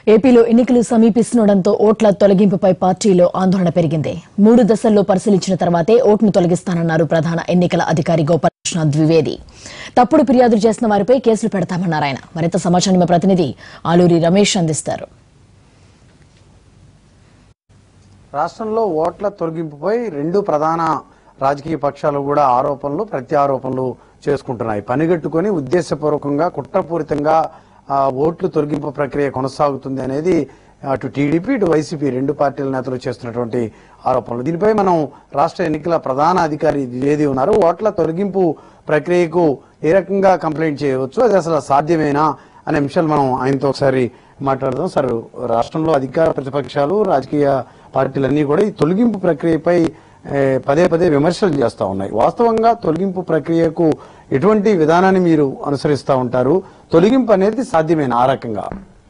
ఏపీలో ఎన్నికలు సమీపిస్తుండటంతో ఓట్ల తొలగింపుపై పార్టీలో ఆందోళన పెరిగింది మూడు దశల్లో పరిశీలించిన తర్వాతే ఓటును తొలగిస్తానన్నారు ప్రధాన ఎన్నికల అధికారి గోపాలకృష్ణ ద్వివేది తప్పుడు ఫిర్యాదులు చేసిన వారిపై కేసులు పెడతామన్నారు ఆయన మరింత సమాచారం మా ప్రతినిధి ఆలూరి రమేష్ అందిస్తారు రాష్ట్రంలో ఓట్ల తొలగింపుపై రెండు ప్రధాన రాజకీయ పక్షాలు కూడా ఆరోపణలు ప్రత్యారోపణలు చేసుకుంటున్నాయి పనిగట్టుకొని ఉద్దేశపూర్వకంగా కుట్రపూరితంగా ఆ, ఓట్లు తొలగింపు ప్రక్రియ కొనసాగుతుంది అనేది అటు టీడీపీ ఇటు వైసీపీ రెండు పార్టీల నేతలు చేస్తున్నటువంటి ఆరోపణలు దీనిపై మనం రాష్ట్ర ఎన్నికల ప్రధాన అధికారి ద్వివేది ఉన్నారు ఓట్ల తొలగింపు ప్రక్రియకు ఏ రకంగా కంప్లైంట్ చేయవచ్చు అది అసలు సాధ్యమేనా అనే అంశాలు మనం ఆయనతో ఒకసారి మాట్లాడదాం సార్ రాష్ట్రంలో అధికార ప్రతిపక్షాలు రాజకీయ పార్టీలన్నీ కూడా ఈ తొలగింపు ప్రక్రియపై ఏ, పదే పదే విమర్శలు చేస్తా ఉన్నాయి వాస్తవంగా తొలగింపు ప్రక్రియకు ఎటువంటి విధానాన్ని మీరు అనుసరిస్తా ఉంటారు తొలగింపు అనేది సాధ్యమేనా ఆ రకంగా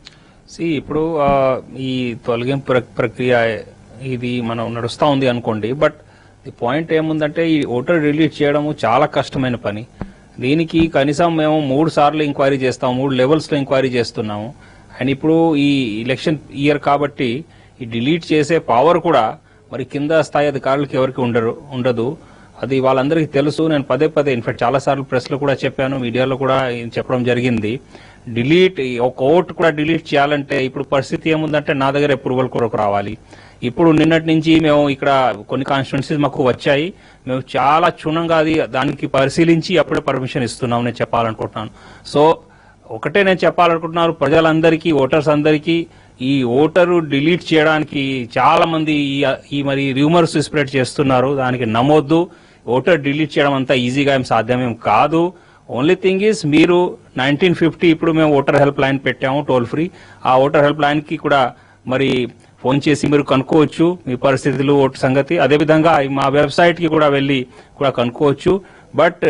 సి ఇప్పుడు ఆ, ఈ తొలగింపు ప్ర- ప్రక్రియ ఇది మనం నడుస్తా ఉంది అనుకోండి బట్ ది పాయింట్ ఏముందంటే ఈ ఓటర్ రిలీజ్ చేయడము చాలా కష్టమైన పని దీనికి కనీసం మేము మూడు సార్లు ఎంక్వైరీ చేస్తాము మూడు లెవెల్స్ లో ఎంక్వైరీ చేస్తున్నాము అండ్ ఇప్పుడు ఈ ఎలక్షన్ ఇయర్ కాబట్టి ఈ డిలీట్ చేసే పవర్ కూడా మరి కింద స్థాయి అధికారులకు ఎవరికి ఉండరు ఉండదు అది వాళ్ళందరికీ తెలుసు నేను పదే పదే ఇన్ఫాక్ట్ చాలా సార్లు ప్రెస్ లో కూడా చెప్పాను మీడియాలో కూడా చెప్పడం జరిగింది డిలీట్ ఒక ఓట్ కూడా డిలీట్ చేయాలంటే ఇప్పుడు పరిస్థితి ఏముందంటే నా దగ్గర అప్రూవల్ కొరకు రావాలి ఇప్పుడు నిన్నటి నుంచి మేము ఇక్కడ కొన్ని కాన్స్టిట్యున్సీస్ మాకు వచ్చాయి మేము చాలా క్షుణ్ణంగా అది దానికి పరిశీలించి అప్పుడే పర్మిషన్ ఇస్తున్నాం నేను చెప్పాలనుకుంటున్నాను సో ఒకటే నేను చెప్పాలనుకుంటున్నాను ప్రజలందరికీ ఓటర్స్ అందరికీ ఈ ఓటరు డిలీట్ చేయడానికి చాలా మంది ఈ- ఈ మరి రూమర్స్ స్ప్రెడ్ చేస్తున్నారు దానికి నమ్మొద్దు ఓటర్ డిలీట్ చేయడం అంతా ఈజీగా ఏం సాధ్యమేం కాదు ఓన్లీ థింగ్ ఈస్ మీరు నైన్టీన్ ఫిఫ్టీ ఇప్పుడు మేము ఓటర్ హెల్ప్ లైన్ పెట్టాము టోల్ ఫ్రీ ఆ ఓటర్ హెల్ప్ లైన్ కి కూడా మరి ఫోన్ చేసి మీరు కనుక్కోవచ్చు మీ పరిస్థితులు ఓటు సంగతి అదేవిధంగా మా వెబ్సైట్ కి కూడా వెళ్ళి కూడా కనుక్కోవచ్చు బట్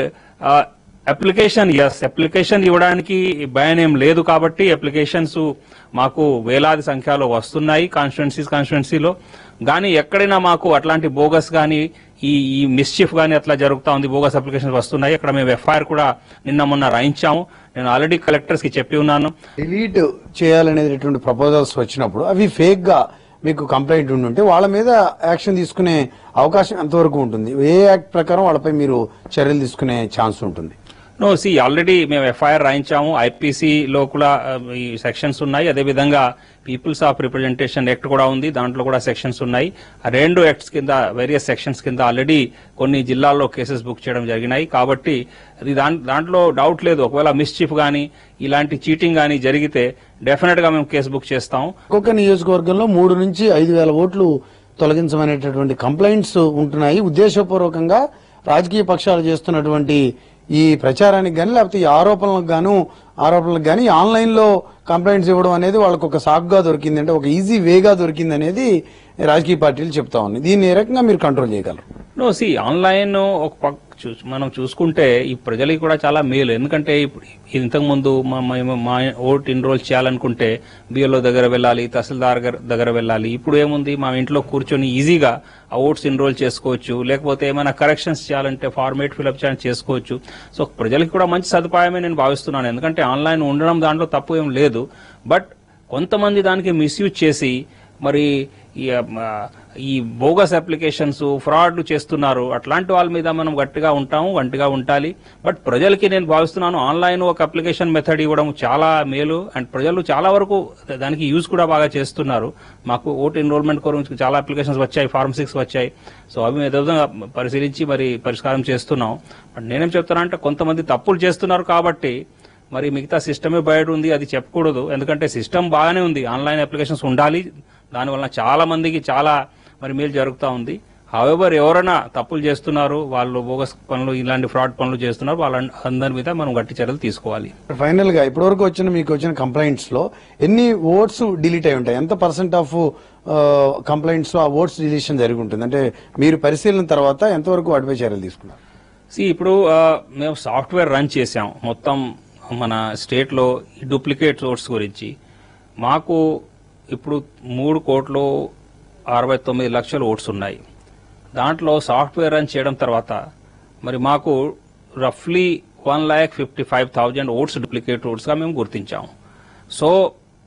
అప్లికేషన్ ఎస్ అప్లికేషన్ ఇవ్వడానికి భయం ఏం లేదు కాబట్టి అప్లికేషన్స్ మాకు వేలాది సంఖ్యలో వస్తున్నాయి కాన్స్టిట్యున్సీస్ కాన్స్టిట్యున్సీలో కానీ ఎక్కడైనా మాకు అట్లాంటి బోగస్ కానీ ఈ ఈ మిస్చిఫ్ కానీ అట్లా జరుగుతా ఉంది బోగస్ అప్లికేషన్స్ వస్తున్నాయి అక్కడ మేము ఎఫ్ఐఆర్ కూడా నిన్న మొన్న రాయించాము నేను ఆల్రెడీ కలెక్టర్స్ కి చెప్పి ఉన్నాను డిలీట్ చేయాలనేటువంటి ప్రపోజల్స్ వచ్చినప్పుడు అవి ఫేక్ గా మీకు కంప్లైంట్ ఉండుంటే వాళ్ళ మీద యాక్షన్ తీసుకునే అవకాశం ఎంతవరకు ఉంటుంది ఏ యాక్ట్ ప్రకారం వాళ్ళపై మీరు చర్యలు తీసుకునే ఛాన్స్ ఉంటుంది నో సి ఆల్రెడీ మేము ఎఫ్ఐఆర్ రాయించాము ఐపీసీ లో కూడా ఆ, ఈ సెక్షన్స్ ఉన్నాయి అదేవిధంగా పీపుల్స్ ఆఫ్ రిప్రజెంటేషన్ యాక్ట్ కూడా ఉంది దాంట్లో కూడా సెక్షన్స్ ఉన్నాయి ఆ రెండు యాక్ట్స్ కింద వేరియస్ సెక్షన్స్ కింద ఆల్రెడీ కొన్ని జిల్లాల్లో కేసెస్ బుక్ చేయడం జరిగినాయి కాబట్టి అది దాం- దాంట్లో డౌట్ లేదు ఒకవేళ మిస్చీఫ్ గానీ ఇలాంటి చీటింగ్ గానీ జరిగితే డెఫినెట్ గా మేము కేసు బుక్ చేస్తాం ఒక్కొక్క నియోజకవర్గంలో మూడు నుంచి ఐదు వేల ఓట్లు తొలగించమనేటటువంటి కంప్లైంట్స్ ఉంటున్నాయి ఉద్దేశపూర్వకంగా రాజకీయ పక్షాలు చేస్తున్నటువంటి ఈ ప్రచారానికి గానీ లేకపోతే ఈ ఆరోపణలకు గాను ఆరోపణలకు గానీ ఆన్లైన్ లో కంప్లైంట్స్ ఇవ్వడం అనేది వాళ్ళకు ఒక సాకుగా దొరికింది అంటే ఒక ఈజీ వేగా దొరికింది అనేది రాజకీయ పార్టీలు చెప్తా ఉన్నాయి దీన్ని ఏ రకంగా మీరు కంట్రోల్ చేయగలరు నో సి ఆన్లైన్ ఒక పక్క చూ- మనం చూసుకుంటే ఈ ప్రజలకి కూడా చాలా మేలు ఎందుకంటే ఇప్పుడు ఇంతకు ముందు మా- మేము మా ఓట్ ఎన్రోల్ చేయాలనుకుంటే బిఎల్ఓ దగ్గర వెళ్ళాలి తహసీల్దార్ గర్- దగ్గర వెళ్ళాలి ఇప్పుడు ఏముంది మా ఇంట్లో కూర్చొని ఈజీగా ఆ ఓట్స్ ఎన్రోల్ చేసుకోవచ్చు లేకపోతే ఏమైనా కరెక్షన్స్ చేయాలంటే ఫార్మేట్ ఫిల్అప్ చేయాలని చేసుకోవచ్చు సో ప్రజలకి కూడా మంచి సదుపాయమే నేను భావిస్తున్నాను ఎందుకంటే ఆన్లైన్ ఉండడం దాంట్లో తప్పు ఏం లేదు బట్ కొంతమంది దానికి మిస్యూజ్ చేసి మరి ఈ, ఆ, ఈ బోగస్ అప్లికేషన్స్ ఫ్రాడ్ చేస్తున్నారు అట్లాంటి వాళ్ళ మీద మనం గట్టిగా ఉంటాము గట్టిగా ఉండాలి బట్ ప్రజలకి నేను భావిస్తున్నాను ఆన్లైన్ ఒక అప్లికేషన్ మెథడ్ ఇవ్వడం చాలా మేలు అండ్ ప్రజలు చాలా వరకు దానికి యూజ్ కూడా బాగా చేస్తున్నారు మాకు ఓట్ ఎన్రోల్మెంట్ గురించి చాలా అప్లికేషన్స్ వచ్చాయి ఫార్మ్ సిక్స్ వచ్చాయి సో అవి విధంగా పరిశీలించి మరి పరిష్కారం చేస్తున్నాం బట్ నేనేం చెప్తున్నా అంటే కొంతమంది తప్పులు చేస్తున్నారు కాబట్టి మరి మిగతా సిస్టమే బయట ఉంది అది చెప్పకూడదు ఎందుకంటే సిస్టమ్ బాగానే ఉంది ఆన్లైన్ అప్లికేషన్స్ ఉండాలి దానివల్ల చాలా మందికి చాలా మరి మేలు జరుగుతూ ఉంది హవెవర్ ఎవరైనా తప్పులు చేస్తున్నారు వాళ్ళు బోగస్ పనులు ఇలాంటి ఫ్రాడ్ పనులు చేస్తున్నారు వాళ్ళ అందరి మీద మనం గట్టి చర్యలు తీసుకోవాలి ఫైనల్ గా ఇప్పటివరకు వచ్చిన మీకు వచ్చిన కంప్లైంట్స్ లో ఎన్ని ఓట్స్ డిలీట్ అయి ఉంటాయి ఎంత పర్సెంట్ ఆఫ్ కంప్లైంట్స్ ఆ ఓట్స్ డిలీషన్ జరిగి ఉంటుంది అంటే మీరు పరిశీలన తర్వాత ఎంతవరకు వాటిపై చర్యలు తీసుకున్నారు సి ఇప్పుడు ఆ, మేము సాఫ్ట్వేర్ రన్ చేసాం మొత్తం మన స్టేట్ లో డూప్లికేట్ ఓట్స్ గురించి మాకు ఇప్పుడు మూడు కోట్లు అరవై తొమ్మిది లక్షల ఓట్స్ ఉన్నాయి దాంట్లో సాఫ్ట్వేర్ రన్ చేయడం తర్వాత మరి మాకు రఫ్లీ one lakh fifty five thousand votes duplicate votes గా మేము గుర్తించాము సో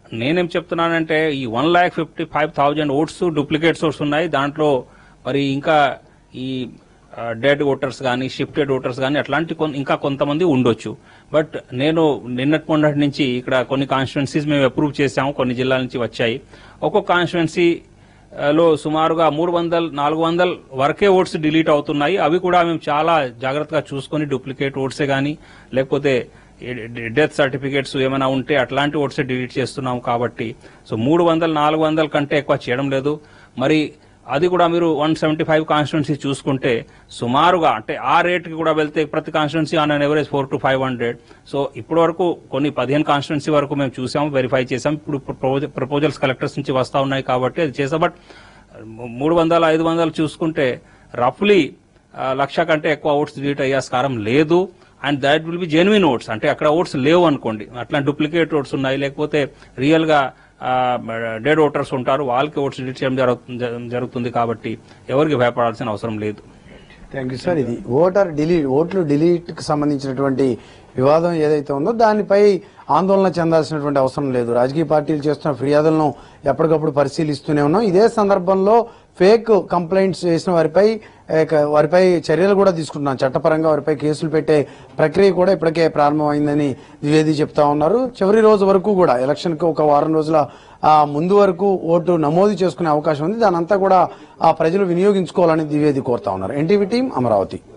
నేనేం చెప్తున్నానంటే ఈ one lakh fifty five thousand votes duplicates votes ఉన్నాయి దాంట్లో మరి ఇంకా ఈ డెడ్ ఓటర్స్ కానీ షిఫ్టెడ్ ఓటర్స్ కానీ అట్లాంటి కొన్- ఇంకా కొంతమంది ఉండొచ్చు బట్ నేను నిన్నటి మొన్నటి నుంచి ఇక్కడ కొన్ని కాన్స్టిట్యున్సీస్ మేము అప్రూవ్ చేశాము కొన్ని జిల్లాల నుంచి వచ్చాయి ఒక్కొక్క కాన్స్టిట్యున్సీ లో సుమారుగా మూడు వందలు నాలుగు వందల వరకే ఓట్స్ డిలీట్ అవుతున్నాయి అవి కూడా మేము చాలా జాగ్రత్తగా చూసుకొని డూప్లికేట్ ఓట్సే కానీ లేకపోతే డెత్ సర్టిఫికేట్స్ ఏమైనా ఉంటే అట్లాంటి ఓట్సే డిలీట్ చేస్తున్నాం కాబట్టి సో మూడు వందలు నాలుగు వందల కంటే ఎక్కువ చేయడం లేదు మరి అది కూడా మీరు వన్ సెవెంటీ ఫైవ్ కాన్స్టిట్యున్సీ చూసుకుంటే సుమారుగా అంటే ఆ రేట్కి కూడా వెళ్తే ప్రతి constituency on an average four to five hundred so ఇప్పటి వరకు కొన్ని పదిహేను కాన్స్టిట్యున్సీ వరకు మేము చూసాము వెరిఫై చేసాం ఇప్పుడు ప్రపోజల్స్ కలెక్టర్స్ నుంచి వస్తా ఉన్నాయి కాబట్టి అది చేసాం బట్ మూడు వందలు ఐదు వందలు చూసుకుంటే రఫ్లీ లక్ష కంటే ఎక్కువ ఓట్స్ డిలీట్ అయ్యే ఆస్కారం లేదు and that will be genuine votes అంటే అక్కడ ఓట్స్ లేవు అనుకోండి అట్లా డూప్లికేట్ ఓట్స్ ఉన్నాయి లేకపోతే రియల్ గా డెడ్ ఓటర్స్ ఉంటారు వాళ్ళకి ఓట్స్ డిలీట్ చేయడం జరుగుతుంది జరుగుతుంది కాబట్టి ఎవరికి భయపడాల్సిన అవసరం లేదు థ్యాంక్ యూ సార్ ఇది ఓటర్ డిలీట్ ఓట్లు డిలీట్ కు సంబంధించినటువంటి వివాదం ఏదైతే ఉందో దానిపై ఆందోళన చెందాల్సినటువంటి అవసరం లేదు రాజకీయ పార్టీలు చేస్తున్న ఫిర్యాదులను ఎప్పటికప్పుడు పరిశీలిస్తూనే ఉన్నాం ఇదే సందర్భంలో ఫేక్ కంప్లైంట్స్ చేసిన వారిపై ఏక, వారిపై చర్యలు కూడా తీసుకుంటున్నాం చట్టపరంగా వారిపై కేసులు పెట్టే ప్రక్రియ కూడా ఇప్పటికే ప్రారంభమైందని ద్వివేది చెప్తా ఉన్నారు చివరి రోజు వరకు కూడా ఎలక్షన్ కు ఒక వారం రోజుల ఆ, ముందు వరకు ఓటు నమోదు చేసుకునే అవకాశం ఉంది దానంతా కూడా ఆ ప్రజలు వినియోగించుకోవాలని ద్వివేది కోరుతా ఉన్నారు ఎన్టీవీ టీం అమరావతి